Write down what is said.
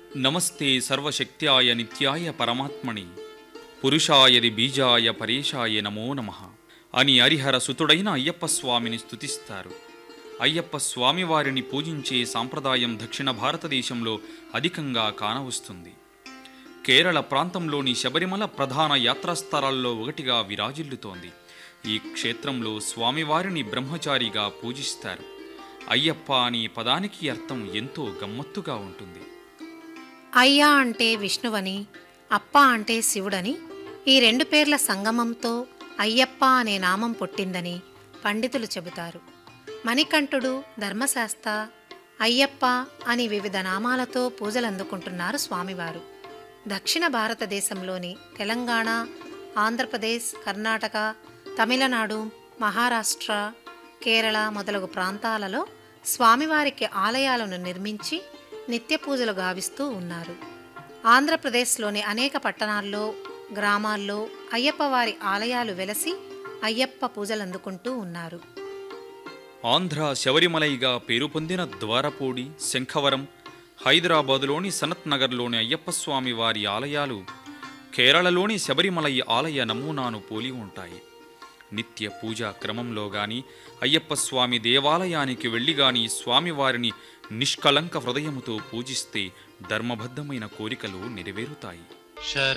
నమస్తే సర్వశక్త్యాయ నిత్యాయ పరమాత్మని పురుషాయది బీజాయ పరేశాయ నమో నమ అని హరిహర సుతుడైన అయ్యప్ప స్వామిని స్తుతిస్తారు అయ్యప్ప స్వామివారిని పూజించే సాంప్రదాయం దక్షిణ భారతదేశంలో అధికంగా కానవస్తుంది కేరళ ప్రాంతంలోని శబరిమల ప్రధాన యాత్రాస్థలాల్లో ఒకటిగా విరాజిల్లుతోంది ఈ క్షేత్రంలో స్వామివారిని బ్రహ్మచారిగా పూజిస్తారు అయ్యప్ప అనే పదానికి అర్థం ఎంతో గమ్మత్తుగా ఉంటుంది అయ్యా అంటే విష్ణువని అప్ప అంటే శివుడని ఈ రెండు పేర్ల సంగమంతో అయ్యప్ప అనే నామం పుట్టిందని పండితులు చెబుతారు మణికంఠుడు ధర్మశాస్త్ర అయ్యప్ప అని వివిధ నామాలతో పూజలందుకుంటున్నారు స్వామివారు దక్షిణ భారతదేశంలోని తెలంగాణ ఆంధ్రప్రదేశ్ కర్ణాటక తమిళనాడు మహారాష్ట్ర కేరళ మొదలగు ప్రాంతాలలో స్వామివారికి ఆలయాలను నిర్మించి నిత్య పూజలు గావిస్తూ ఉన్నారు ఆంధ్రప్రదేశ్లోని అనేక పట్టణాల్లో గ్రామాల్లో అయ్యప్పవారి ఆలయాలు వెలసి అయ్యప్ప పూజలందుకుంటూ ఉన్నారు ఆంధ్ర శబరిమలైగా పేరు పొందిన ద్వారపూడి శంఖవరం హైదరాబాదులోని సనత్ నగర్లోని అయ్యప్ప స్వామి వారి ఆలయాలు కేరళలోని శబరిమలై ఆలయ నమూనాను పోలి ఉంటాయి నిత్య పూజా క్రమంలో గాని అయ్యప్ప స్వామి దేవాలయానికి వెళ్ళి గాని స్వామివారిని నిష్కళంక హృదయముతో పూజిస్తే ధర్మబద్ధమైన కోరికలు నెరవేరుతాయి శరణమయ్యప్ప